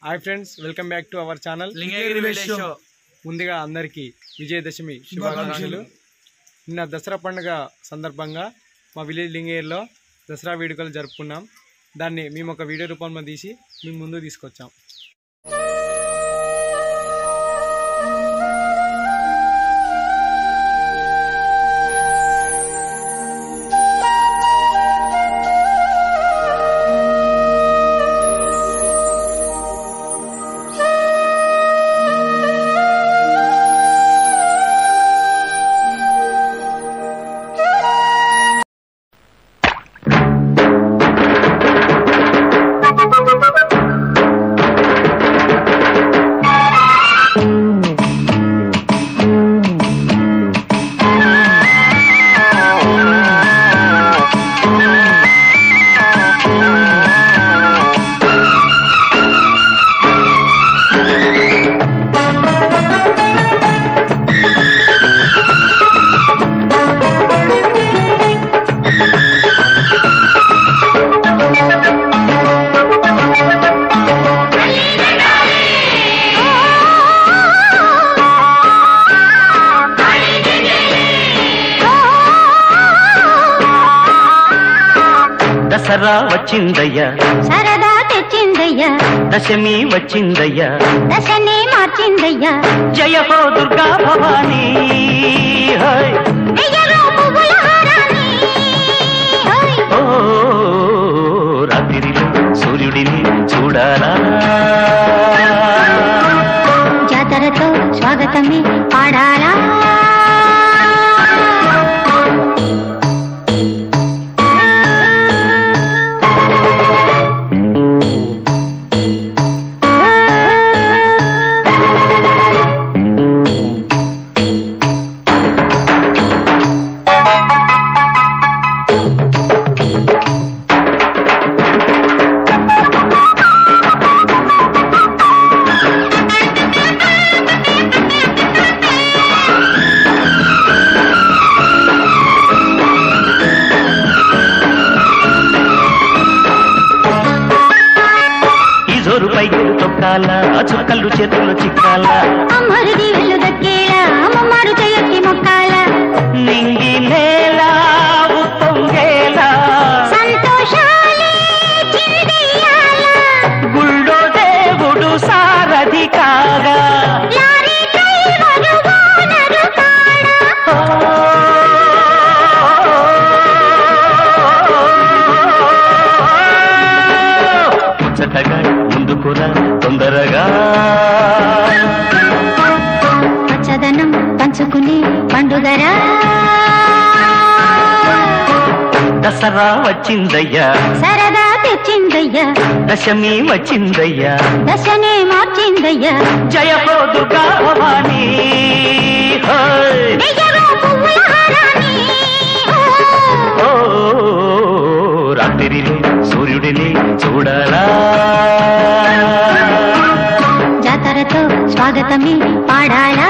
Hi friends welcome back to our channel Lingagiri village show ముందుగా అందరికీ విజయదశమి శుభాకాంక్షలు నిన్న దసరా పండుగ సందర్భంగా మా విలేజ్ లింగేర్లో దసరా వేడుకలు జరుపుకున్నాం దాన్ని మేము ఒక వీడియో రూపంలో తీసి మేము ముందు తీసుకొచ్చాం దసరా వచ్చిందయ్యా సరదా తెచ్చిందయ్యా దశమి వచ్చిందయ్యా దశనే మార్చిందయ్యా జయ హో దుర్గా భవానీ హై. వెయ్యలో పువ్వుల హారాన్ని హోయ్. ఓ రాత్రిలో సూర్యుడిని చూడాలా జాతరతో స్వాగతమే పాడాలా ఈ జోరు పైకి తొక్కాల చుక్కలు చేతులు చిక్కాల అమ్మరిది వెళ్ళు దక్కేలా అమ్మమ్మాడు చేయొచ్చి మొక్కాల నింగి నేల ఉప్పొంగేలా సంతోషాలే చిందెయ్యాల గుళ్ళో దేవుడు సారథి కాగా లారీ డ్రైవరు ఓనరు కాడా ముచ్చటగా ముందుకురా తొందరగా పచ్చదనం పంచుకునే పండుగరా దసరా వచ్చిందయ్యా సరదా తెచ్చిందయ్యా దశమి వచ్చిందయ్యా దశనే మార్చిందయ్యా జయ హో దుర్గా భవానీ హై. వెయ్యలో పువ్వుల హారాన్ని ఓ రాత్రిలో సూర్యుడిని చూడాలా జాతరతో స్వాగతమే పాడాలా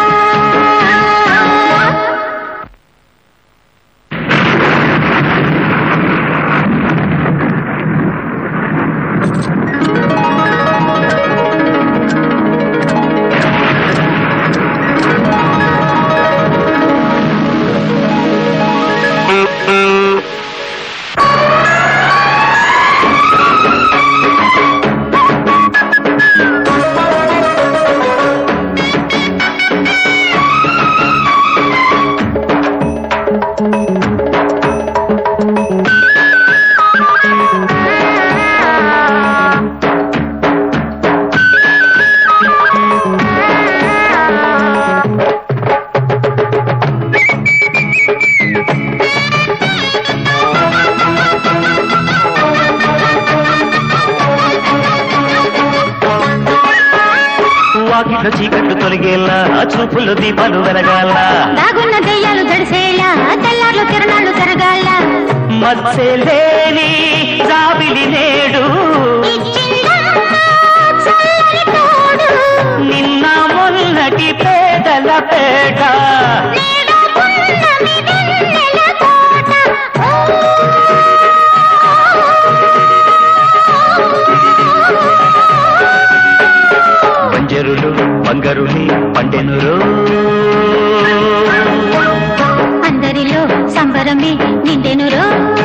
వాకిట్లో చీకట్లు తొలగేలా చూపుల్లో దీపాలు వెలగాల దాగున్న దెయ్యాలు జడిసేలా తెల్లార్లు తిరణాలు తిరగాల మత్స్యలేని జాబిలి నేడు ఇచ్చిందమ్మ చల్లని తోడు నిన్న మొన్నటి పేదల పేట నేడు పున్నమి వెన్నెల కోట ఓ పొగరులే పండెనురో అందరిలో సంబరమే నిండెనురో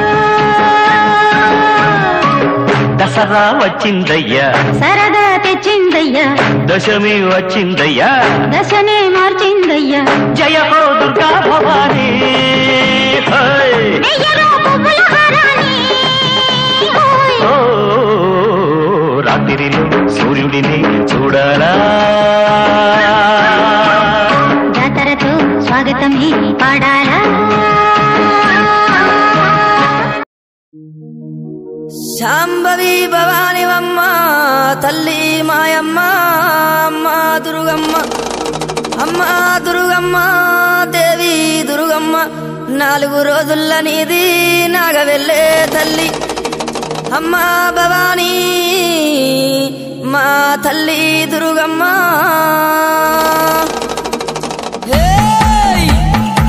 దసరా వచ్చిందయ్యా సరదా తెచ్చిందయ్యా దశమి వచ్చిందయ్యా దశనే మార్చిందయ్యా జయ హో దుర్గా భవానీ హై! వెయ్యరో పువ్వుల హారాన్ని ఓయ్. ఓ, రాత్రిలో సూర్యుడిని చూడాలా జాతరతో స్వాగతమే పాడాలా శాంభవి భవానివమ్మ తల్లి మాయమ్మ అమ్మ దుర్గమ్మ అమ్మ దుర్గమ్మ దేవి దుర్గమ్మ నాలుగు రోజుల నీది నాగవెళ్ళే తల్లి అమ్మ భవానీ మా తల్లి దుర్గమ్మ హేయ్!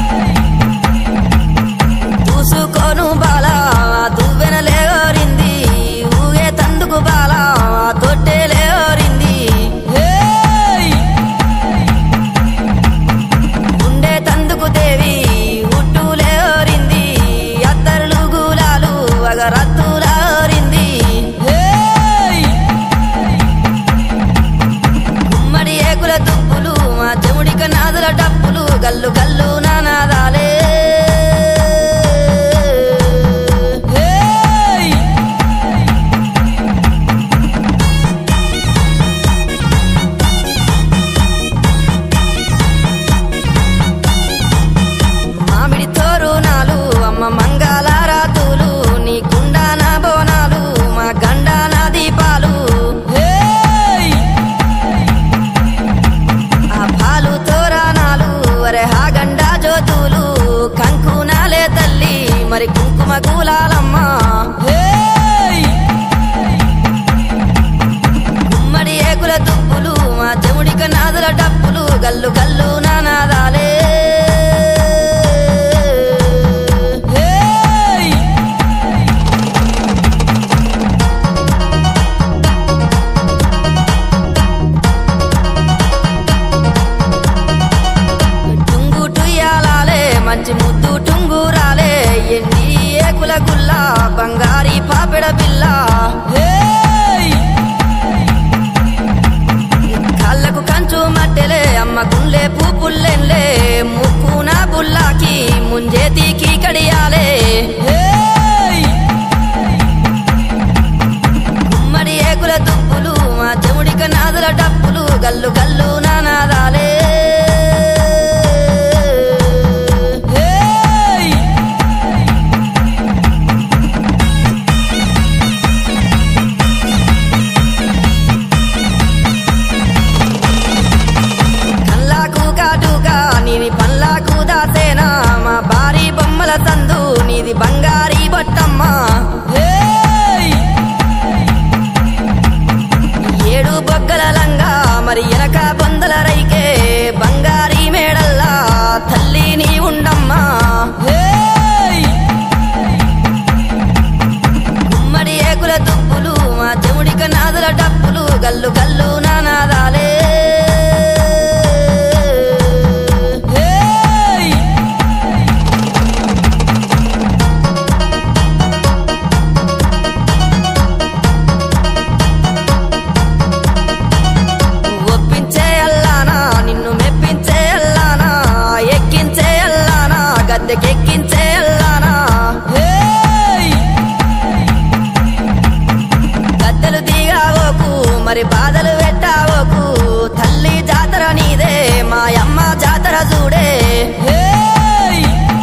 చూసుకోను బాల దువ్వెన లేవరింది ఊగే తందుకు బాల తొట్టె లేవరింది హేయ్! ఉండే తందుకు దేవి ఉట్టు లేవరింది అత్తరులు గులాలు అగరత్తులారింది హేయ్! గుమ్మడి ఏకుల దుప్పులు మా చెవుడిక నాదుల డప్పులు గల్లు గల్లు నానాదాలే హేయ్! మామిడి తోరునాలు అమ్మ మంగళారాతులు నీ కుండాన బోనాలు మా గండాన దీపాలు హేయ్! ఆ పాలు తోరానాలు అరే హా గండా జ్యోతులు కంకునాలే తల్లి మరి కుంకుమ కూలాలమ్మ హేయ్! గుమ్మడి ఏకుల దుప్పులు మా చెవుడిక నాదుల డప్పులు గల్లు గల్లు నానాదాలే హేయ్! టుంగు టుయ్యాలాలే మంచి ముద్దు టుంగురాలే ఎన్ని ఏకుల గుల్ల బంగారి పాపెడ పిల్ల హేయ్! కళ్ళకు కంచు మట్టెలే అమ్మ గుండె పూపుల్లెన్లే ముక్కున బుల్లాకి ముంజేతికి కడియాలే హేయ్! గుమ్మడి ఏకుల దుప్పులు మా చెవుడిక నాదుల డప్పులు గల్లు గల్లు నానాదాలే హేయ్! కల్లాకు కాటుగా నీది పల్లాకు దాసేనా మా భారీ బొమ్మల సందు నీది బంగారీ బొట్టమ్మ హేయ్! ఏడు బొగ్గల లంగా మరి ఎనక బొందల రైకే బంగారీ మేడల్లా తల్లి నీ ఉండమ్మా హేయ్! గుమ్మడి ఏకుల దుప్పులు మా చెవుడిక నాదుల డప్పులు గల్లు గల్లు నానాదాలే హేయ్! ఒప్పించే అల్లానా నిన్ను మెప్పించే అల్లానా ఎక్కించే అల్లానా గద్దెకెక్కించే అల్లానా హేయ్! గద్దెలు దిగావోకు మరి బాధలు పెట్టావోకు తల్లి జాతర నీదే మాయమ్మ జాతర చూడే హేయ్!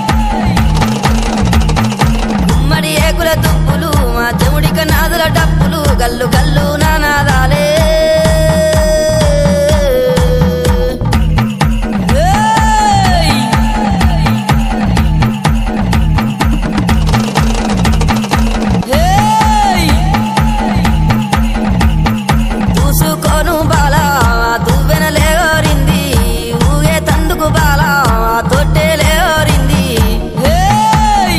గుమ్మడి ఏకుల దుప్పులు మా చెవుడిక నాదుల డప్పులు గల్లు గల్లు నానాదాలే హేయ్! హేయ్! చూసుకోను బాల దువ్వెన లేవరింది ఊగే తందుకు బాల తొట్టె లేవరింది hey!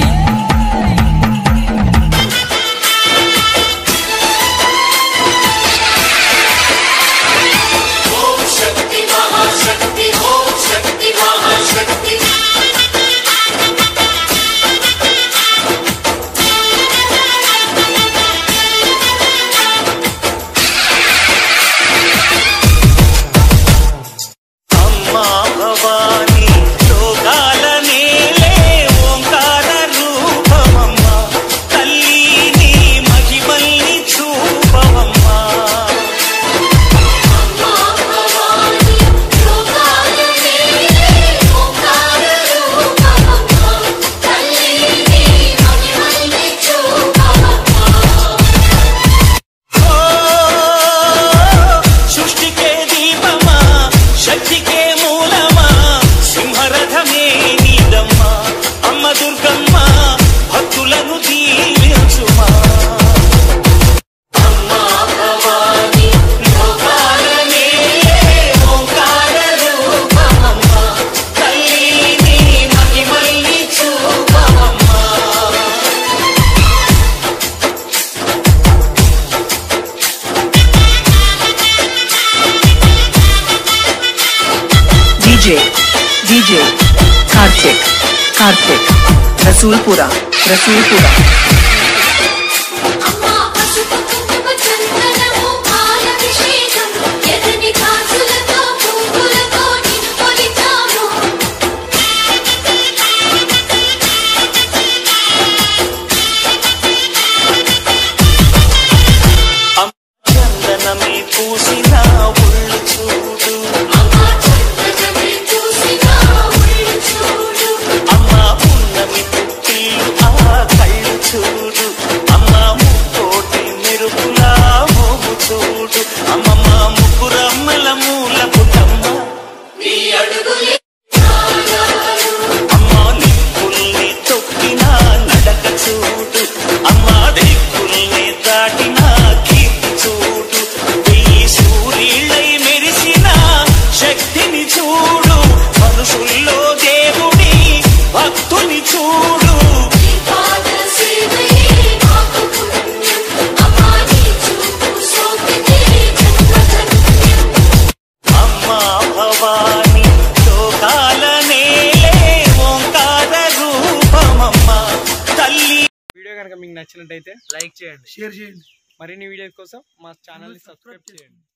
DJ, DJ, Karthik, Karthik, Rasulpura, Rasulpura. అమ్మా పసుపు కుంకుమ చందనము పాలభిషేకం ఎర్రని గాజులతో పువ్వులతో నిన్ను కొలిచాము చందనమే పూసిన ఒళ్ళు చూడు అమ్మా చందనమే చూసినా ఒళ్ళు చూడు అమ్మ పున్నమి పుట్టిల్లు ఆ కళ్ళు చూడు అమ్మ ముక్కోటి మెరుపులా మోము చూడు అమ్మమ్మ ముగ్గురమ్మల మూల పుట్టమ్మ నీ అడుగులే అమ్మ నిప్పుల్ని తొక్కిన నడక చూడు అమ్మ దిక్కుల్ని దాటిన కీర్తి చూడు వెయ్యి సూర్యుళ్ళై మెరిసిన శక్తిని చూడు మనుషుల్లో దేవుని భక్తుని చూడు నీ పాద సేవయే మాకు పుణ్యం అమ్మా నీ చూపు సోకితే జన్మధన్యం అమ్మా భవాని లోకాల నేలే ఓంకార రూపమమ్మ తల్లి వీడియో కనుక మీకు నచ్చినట్టయితే లైక్ చేయండి షేర్ చేయండి మరిన్ని వీడియోస్ కోసం మా ఛానల్ని సబ్స్క్రైబ్ చేయండి